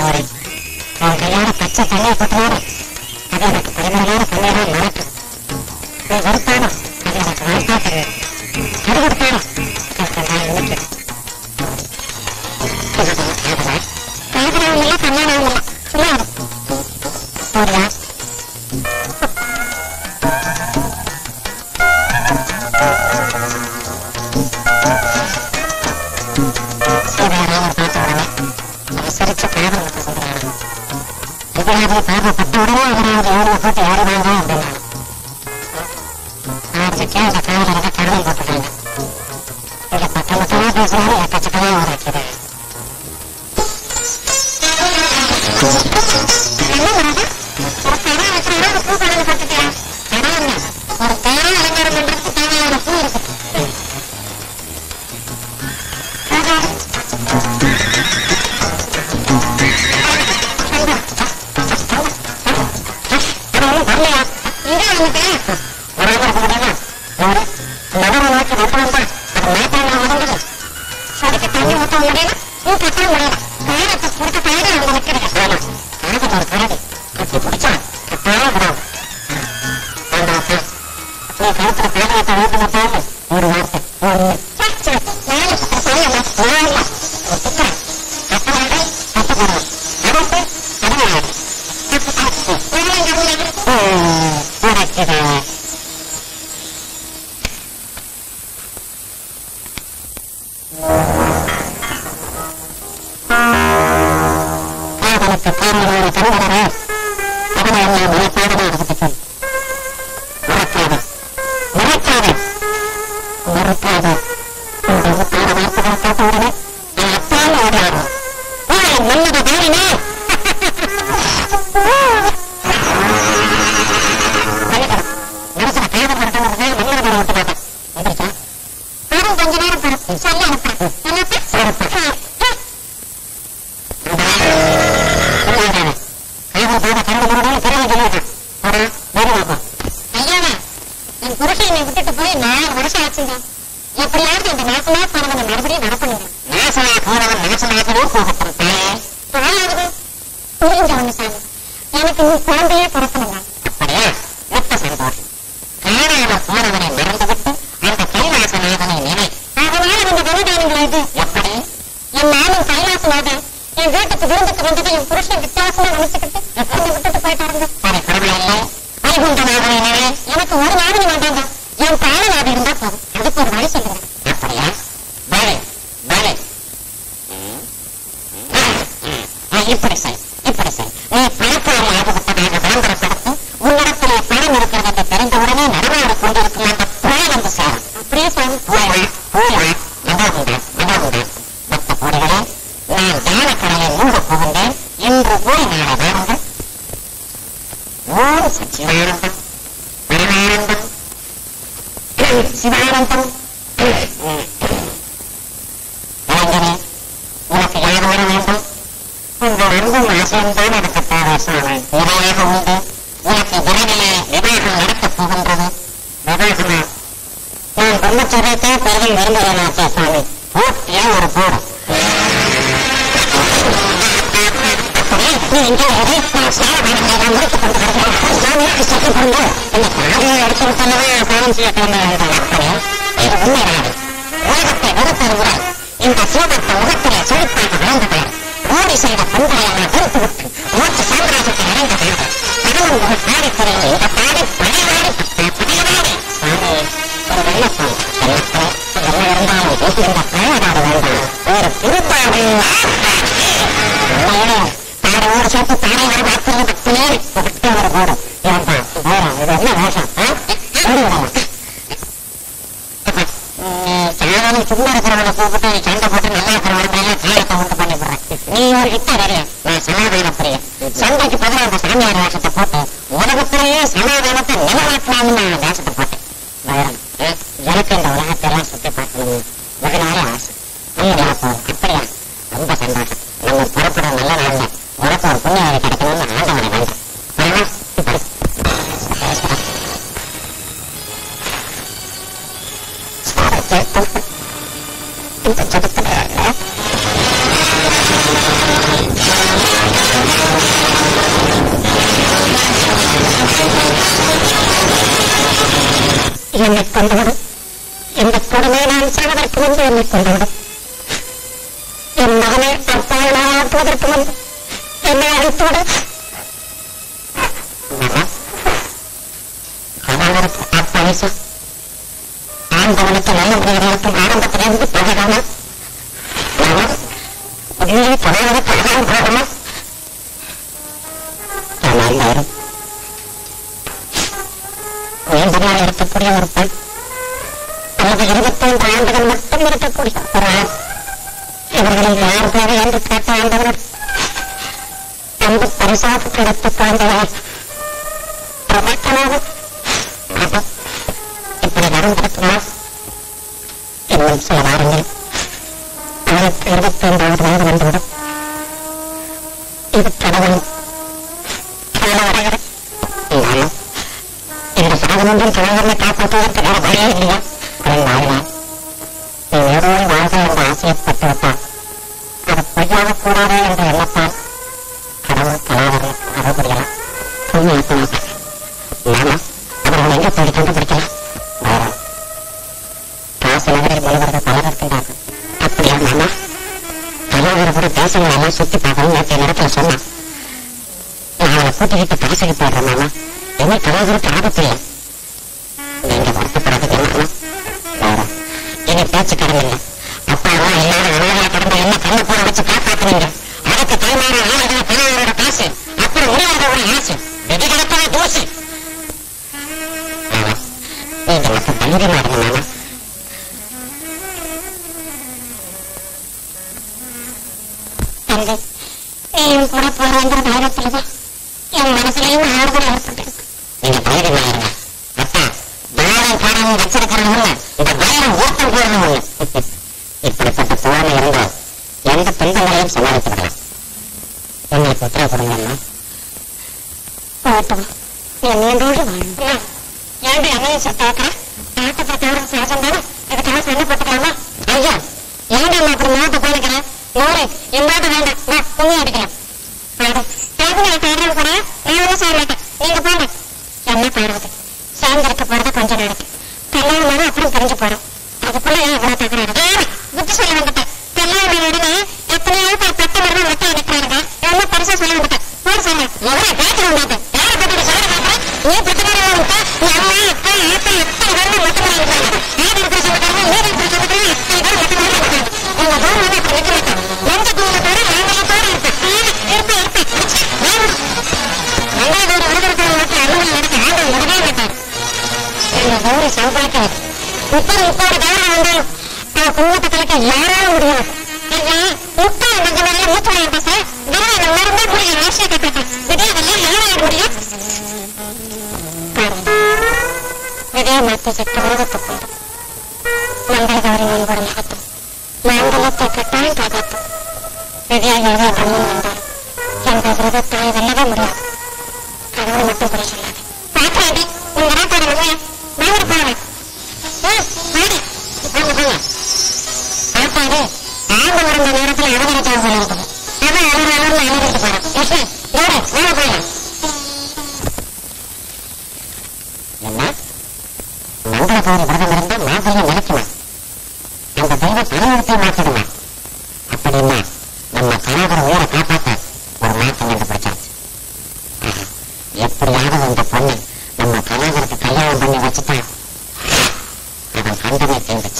ஒரு உன் கையால பச்சை தண்ணியை கொட்டினாரு அது எனக்கு பதினாறாயிர கண்ணீரா மறக்கும் நீ வெறுத்தானோ அது எனக்கு வாழ்த்தா தெரியும் கரு கொடுத்தானோ எனக்கு நான் இனிக்குது காதலாவும் இல்லை கல்யாணமும் இல்லை சும்மா இரு. போறியா சீதாராமர் பார்த்த உடனே அவர் சிரிச்சு காதல் விட்டு சொல்றாரு விஜயாபதி பார்வைப்பட்ட உடனே அவராவது எவ்வளவு போட்டு ஏறுவாங்க அப்படின்னா ஆறு அந்த காதலரை கடவுள் போட்டுட்டாங்க இங்க பக்கம் பக்கமா பேசுறாரு எக்கச்சக்கமா உரைக்குது என்ன முருகா? ஒரு கடை வைக்கிறாரா, ஒரு பூ கடையில போட்டுட்டியா? கடை என்ன? ஒரு தேவை அலங்காரம் பண்றதுக்கு தேவையான பூ இருக்கு ஒரு வார்த்தை ஒரு நாலு பக்கம் சொல்லுங்க கட்டணங்கள் கட்டப்படும் அரசு கடனாளி உனக்குது காதலுக்கு காரணமான கண்களரே அதனை எல்லாம் மனப்பாடமாக பற்றிக்கும் மறக்காது மறக்காது மறக்காது இந்த முத்தான வார்த்தைகளை கேட்ட உடனே என் அப்பால் ஓடியாடும் ஓய் மன்னத தாரினே மன்னிக்கணும் மனசுல காதல் வரட்டுங்கிறதுக்காக மன்னத தாரி விட்டு பார்த்தேன் வந்துருச்சா ஆறும் கொஞ்ச நேரம் பொறுத்து சொல்ல அனுப்புறேன் என்னப்பா சிறப்பு என் புருஷன் என்னை விட்டுட்டு போய் நாலு வருஷம் ஆச்சுங்க எப்படியாவது இந்த நாசமா போனவனை மறுபடியும் நடப்பணுங்க நாசமா போனவன் நாசமாகவே போகட்டும் தாயே புரிஞ்ச ஒண்ணு சாமி எனக்கு நீ குழந்தையே பிறக்கணுங்க அப்படியா மொத்த சந்தோஷம் காணாம போனவனை மறந்துவிட்டு அந்த கைலாசநாதனை நினை அதனால இந்த விவகாரங்கள் இது எப்படி என் நானும் கைலாசநாதன் என் வீட்டுக்கு விருந்துக்கு வந்ததை என் புருஷன் வித்தியாசமா நினைச்சுக்கிட்டு என்னை விட்டுட்டு போயிட்டாருங்க சரி பரவாயில்ல வைகுண்டநாதனை நினை எனக்கு ஒரு நாதனை வேண்டாங்க என் தாரநாதன் இருந்தா போதும் அதுக்கு ஒரு வழி சொல்லுங்க அப்படியா வழி வழி இப்படி செய் இப்படி செய் நீ பணக்காரி ஆகப்பட்டதாக விளம்பரப்படுத்தி உன்னிடத்திலே பணம் இருக்கிறது என்று தெரிந்த உடனே நடமாடிக் கொண்டிருக்கும் அந்த புயல் வந்து சேரும் அப்படியே சாமி பூமை பூமை அதாவது அதாவது மற்ற கோடிகளே நான் தானக்கடலை மூட புகுந்தேன் இன்று போய் நாளை வாருங்கள் ஓம் சச்சிதானந்தம் பரமானந்தம் சிவானந்தம் இளைஞனே உனக்கு யார் வர வேண்டும் உங்கள் அன்பும் ஆசையும் தான் எனக்கு தேவை சாமி நிறையாக உண்டு உனக்கு விரைவிலே விவாகம் நடக்கப் போகின்றது விவாகமா நான் பிரம்மச்சரியத்தை பெரிதும் விரும்புகிறேனாச்சே சாமி பூர்த்தியா ஒரு போடு அப்படியே நீ எங்கே எதை நான் சேர வேண்டும் நான் முடித்துக் கொண்டு வருகிறேன் சாமிக்கு சக்தி கொண்டு இந்த காதையை எடுத்து விட்டனவே பாவம் செய்ய கிளம்புகிறார்கள் அப்படியே இது உண்மைதான் உலகத்தை வெறுத்தது உரை இந்த சீதத்தை முகத்திலே செழிப்பாக வளர்ந்தவர் ஓடி செய்த பண்பையெல்லாம் வெறுத்து விட்டு மூச்சு சாம்ராஜ்யத்தை அடைந்ததாக கடவுள் ஒரு பாடித்துறையில் இந்த பாடி பழையவாடி பழையவாடி சாமி ஒரு வெள்ளப்பம் வெள்ளப்பம் என்ன இருந்தாலும் இந்த பழையவாடு வேண்டாம் ஒரு புதுப்பாடு உண்மையிலே தாரையோடு சேர்த்து தாரை வர பார்க்கிறது பக்தியே விட்டு ஒரு போடும் ஏன்பா போறோம் இது என்ன வேஷம் ஆ? ஓடி விடலாம் சாதாரண சும்மா இருக்கிறவனை கூப்பிட்டு நீ சண்டை போட்டு நல்லா இருக்கிறவன மேல காயத்தை உண்டு பண்ணி விடுறேன் நீ ஒரு கிட்ட வரைய நான் சமாதான பிரிய சண்டைக்கு பதிலாக அந்த சாமியார் வேஷத்தை போட்டு உலகத்திலேயே சமாதானத்தை நிலநாட்டலாம்னு நான் வேஷத்தை போட்டேன் வைரம் எனக்கு இந்த உலகத்தை எல்லாம் சுத்தி பார்க்கணும் வெகு நாளே ஆசை உண்மையா போதும் அப்படியா ரொம்ப சந்தோஷம் நம்ம புறப்பட நல்ல நாள்ல உனக்கு ஒரு புண்ணியம் கிடைக்கணும்னு ஆண்டவனை வேண்டாம் வரவா? படி. பேசுறேன். சாரத்தை இந்த ஜபத்துல என்னை கொண்டுவிடும் இந்த கொடுமை நான் செய்வதற்கு முன்பு என்னை கொண்டுவிடும் என் மகனை அப்பாவினாக்குவதற்கு முன்பு என்னை அழைத்துவிடு கணவருக்கு அப்பாவிசா ஆண்டவனுக்கு நல்ல முடிவுகளுக்கும் ஆரம்பத்திலிருந்து பழகாமல் உடனே கணவனுக்கு அதான் போகணும் ஆனால் யாரும் வேண்டுமாய் இருக்கக்கூடிய ஒரு பெண் அல்லது இருபத்தைந்து ஆண்டுகள் மட்டும் இருக்கக்கூடிய ஒரு ஆண் இவர்களில் யார் தேவை என்று கேட்ட ஆண்டவர் அன்பு பரிசாக கிடைத்த குழந்தைகளை பிரபத்தனாக இப்படி நடந்திருக்குமா இன்னும் சில வாரங்கள் அவருக்கு இருபத்தைந்தாவது வயது வந்துவிடும் இது கடவுளின் கால வரையறை நானும் இந்த சாதனங்கள் தலைவர்களை காப்பாற்றுவதற்கு வேற வழியே இல்லையா அவன் வாழ்வான் நீ வேறொரு வாழ்க என்று ஆசையப்பட்டு விட்டான் அது பொய்யாக கூடாது என்று எண்ணத்தான் கடவுள் கலாவர்களுக்கு அறுபடியலாம் புண்ணியத்தினாக நாம அவர்கள் எங்க தேடி கண்டுபிடிக்கலாம் வேற காசு நகரில் முழுவர்கள் பலர் இருக்கின்றார்கள் அப்படியா மாமா கலாவர கூட தேசங்கள் எல்லாம் சுத்தி பார்க்கணும் நேற்று நேரத்தில் சொன்னான் நான் அவனை கூட்டிக்கிட்டு காசுக்கு போடுறேன் மாமா என்ன கலாவருக்கு ஆபத்து இல்லை நீங்க வருத்தப்படாதீங்க மாமா வேற இனி பேச்சு கடமில்லை அப்பா அம்மா எல்லாரும் அனாதையா கடந்த என்ன கண்ணு போட வச்சு காப்பாத்துனீங்க அதுக்கு கைமாற ஆளுகளை கலாவரோட காசு அப்புறம் முடியாதவரோட ஆசை விதி கிடத்தவன் தூசி மாமா நீங்க மட்டும் தைரியமா இருங்க மாமா தந்தை நீயும் கூட போறேங்கிற தைரியத்துலதான் என் மனசுலயும் ஆறுதல் ஏற்பட்டிருக்கு நீங்க தைரியமா இருங்க அப்பா பாரம் காரணம் வச்சிருக்கிறவங்க இந்த பாரம் ஊட்டம் போடுறவங்க இப்படிப்பட்ட புறாமை இருந்தால் எந்த துன்பங்களையும் சமாளித்து விடலாம் எங்களுக்கு உத்தரவு கொடுங்கம்மா போட்டோம் என் நீண்டோடு வாழும் ஏன்டி அம்மையை சத்தாக்கா நாட்டை பார்த்தாலும் சகஜம் தானே இதுக்காக சண்டை போட்டுக்கலாமா ஐயா ஏன்டி அம்மா அப்படி நாட்டை போனிக்கிறேன் நூறு என் நாட்டை வேண்டாம் நான் புண்ணி அடிக்கலாம் பாடு பேருந்து நான் பாடுறது கூட நான் ஒன்றும் செய்ய மாட்டேன் நீங்க போங்க என்ன பாடுறது சேர்ந்திருக்க போறது கொஞ்ச நாளைக்கு கல்யாணம் ஆனா அப்புறம் பிரிஞ்சு போறோம் அதுக்குள்ள ஏன் இவ்வளவு தகராறு புத்தி சொல்ல வந்துட்டேன் கல்யாணம் ஆன உடனே எத்தனையோ பேர் பத்து மரம் வெட்டி எடுக்கிறாங்க ரொம்ப பெருசா சொல்ல வந்துட்டேன் போட சொன்னேன் எவ்வளவு பேச்சு வந்தாங்க யாரை பத்தி சொல்ல மாட்டேன் நீ பத்து மரம் விட்டா நீ அம்மா அப்பா ஆத்தா எத்தனை பேர் மட்டும் இருக்காங்க ஏன் இருக்கிற சொல்லிட்டாங்க ஏன் இருக்கிற சொல்லிட்டாங்க எத்தனை பேர் மட்டும் இருக்காங்க உங்க போன் வந்து அப்படி வைக்க மாட்டேன் நெஞ்ச தூரத்தோட நாங்களத்தோட இருப்பேன் இருப்பேன் இருப்பேன் மங்களதோட விருதுகளை மட்டும் அனுமதி எடுக்க ஆண்டவன் விடவே மாட்டார் இந்த கௌரி சௌபாக்கியம் முப்பது முப்பது கௌரவம் வந்தாலும் அவன் குடும்பத்தை கலக்க யாராலும் முடியாது ஐயா முப்பது கொஞ்ச நாள்ல மூச்சு வாங்க பேச விருது மருந்தே முடியும் ஆசையை கட்டப்பேன் விஜயவெல்லாம் யாரால முடியும் விஜய மாத்தி செட்டு உலகத்து போயிடும் மங்கள கௌரி முன்போட மகத்தும் மாங்கலத்தை கட்டாயம் காப்பாற்றும் விஜயா ஏதோ பிரம்மன் வந்தார் என்ற விரதத்தாய் வெல்லவே முடியாது கடவுள் மட்டும் குறை சொல்லாது பாக்காடி உங்க நாட்டோட மகன் பயங்கர போறவன் பாடி போங்க போங்க பாப்பாடு ஆண்டு வரந்த நேரத்துல அவதரிக்காம போல இருக்குது அவன் அவர் அவர்ல அனுபவித்து போறான் யாரு வேலை போயிடலாம் என்ன மங்கள கௌரி விரதம் இருந்தா மாப்பிள்ளைய நினைக்குமா அந்த தெய்வ தலைவரத்தை மாத்திடுமா அப்படின்னா நம்ம கணவர் உயிரை காப்பாத்த ஒரு மாற்றம் கண்டுபிடிச்சாச்சு எப்படியாவது இந்த பொண்ணு நம்ம கணவருக்கு கல்யாணம் பண்ணி வச்சுட்டா அவன் கண்டமே தீர்ந்துச்சு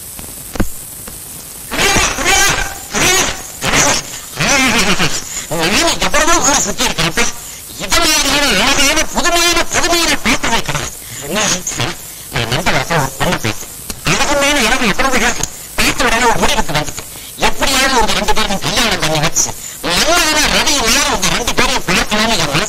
நானே எவ்வளவோ ஊரை சுத்தி இருக்கிறப்ப இது மாதிரியான அழகான புதுமையான புதுமையான பாத்திரம் கிடையாது நான் நம்ப வருஷம் ஒரு பொண்ணு பார்த்தேன் அழகமான அழகு எவ்வளவு இருக்கு பார்த்த உடனே ஒரு முடிவுக்கு வந்துட்டு எப்படியாவது உங்க ரெண்டு பேரும் கல்யாணம் பண்ணி வச்சு நல்லவனா ரவி நேரம் உங்க ரெண்டு பேரையும் பார்க்கலாம்னு என் மனசு